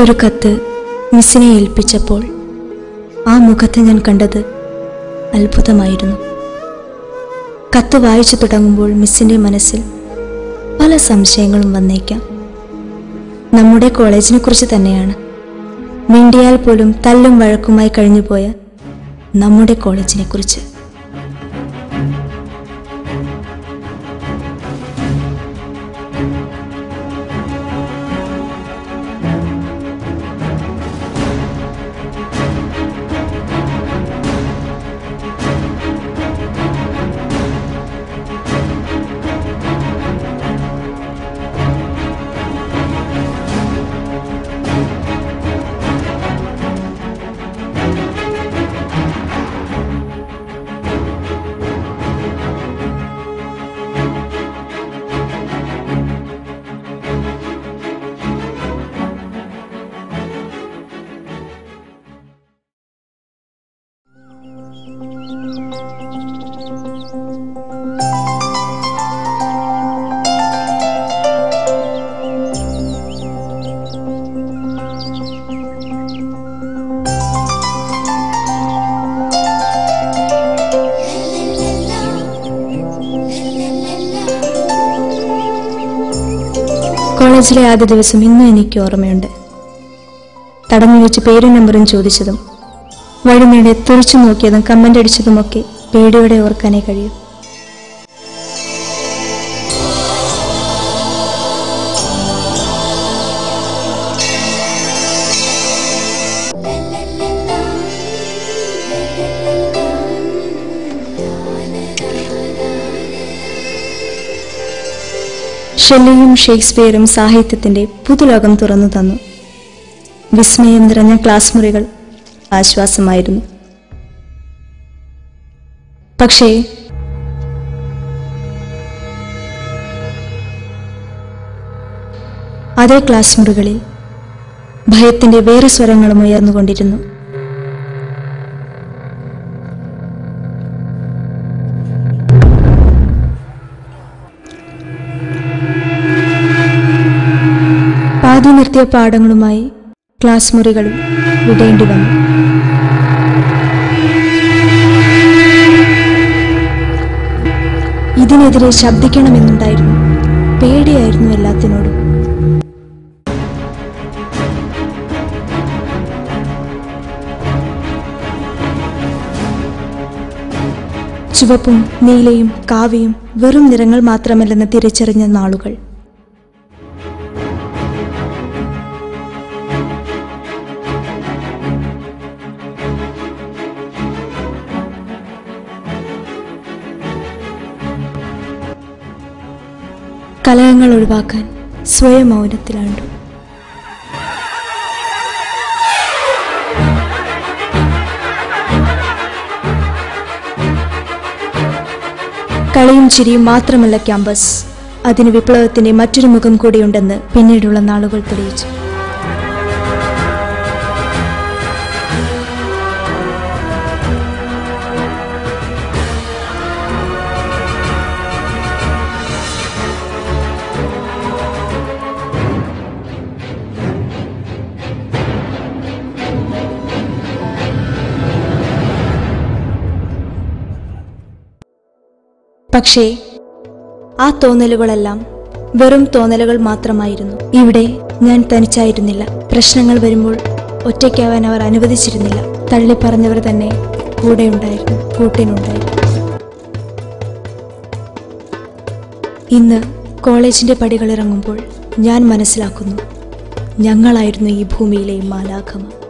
ഒരു കത്ത് മിസ്സിനെ ഏൽപ്പിച്ചപ്പോൾ ആ മുഖത്ത് ഞാൻ കണ്ടത് അത്ഭുതമായിരുന്നു കത്ത് വായിച്ചു തുടങ്ങുമ്പോൾ മിസ്സിൻ്റെ മനസ്സിൽ പല സംശയങ്ങളും വന്നേക്കാം നമ്മുടെ കോളേജിനെ കുറിച്ച് തന്നെയാണ് മിണ്ടിയാൽ പോലും തല്ലും വഴക്കുമായി കഴിഞ്ഞുപോയ നമ്മുടെ കോളേജിനെ കുറിച്ച് കോളേജിലെ ആദ്യ ദിവസം ഇന്നും എനിക്ക് ഓർമ്മയുണ്ട് തടഞ്ഞു വെച്ച് പേരും നമ്പറും ചോദിച്ചതും വഴിനീടെ തുറച്ചു നോക്കിയതും കമന്റ് അടിച്ചതുമൊക്കെ പേടിയോടെ ഓർക്കാനേ കഴിയും ഷെല്ലിയും ഷേക്സ്പിയറും സാഹിത്യത്തിന്റെ പുതുലോകം തുറന്നു തന്നു വിസ്മയം നിറഞ്ഞ ക്ലാസ് മുറികൾ ആശ്വാസമായിരുന്നു പക്ഷേ അതേ ക്ലാസ് മുറികളിൽ ഭയത്തിന്റെ വേറെ സ്വരങ്ങളും ഉയർന്നുകൊണ്ടിരുന്നു പാതി നിർത്തിയ പാഠങ്ങളുമായി ക്ലാസ് മുറികളും വിടേണ്ടി വന്നു ഇതിനെതിരെ ശബ്ദിക്കണമെന്നുണ്ടായിരുന്നു പേടിയായിരുന്നു എല്ലാത്തിനോടും ചുവപ്പും നീലയും കാവിയും വെറും നിറങ്ങൾ മാത്രമല്ലെന്ന് തിരിച്ചറിഞ്ഞ നാളുകൾ കലഹങ്ങൾ ഒഴിവാക്കാൻ സ്വയം മൗനത്തിലാണ്ടു കളിയും ചിരിയും മാത്രമല്ല ക്യാമ്പസ് അതിന് വിപ്ലവത്തിന്റെ മറ്റൊരു മുഖം കൂടിയുണ്ടെന്ന് പിന്നീടുള്ള നാളുകൾ തെളിയിച്ചു പക്ഷേ ആ തോന്നലുകളെല്ലാം വെറും തോന്നലുകൾ മാത്രമായിരുന്നു ഇവിടെ ഞാൻ തനിച്ചായിരുന്നില്ല പ്രശ്നങ്ങൾ വരുമ്പോൾ ഒറ്റയ്ക്കാവാൻ അവർ അനുവദിച്ചിരുന്നില്ല തള്ളിപ്പറഞ്ഞവർ തന്നെ കൂടെയുണ്ടായിരുന്നു കൂട്ടിനുണ്ടായിരുന്നു ഇന്ന് കോളേജിന്റെ പടികളിറങ്ങുമ്പോൾ ഞാൻ മനസ്സിലാക്കുന്നു ഞങ്ങളായിരുന്നു ഈ ഭൂമിയിലെ മാലാഖമ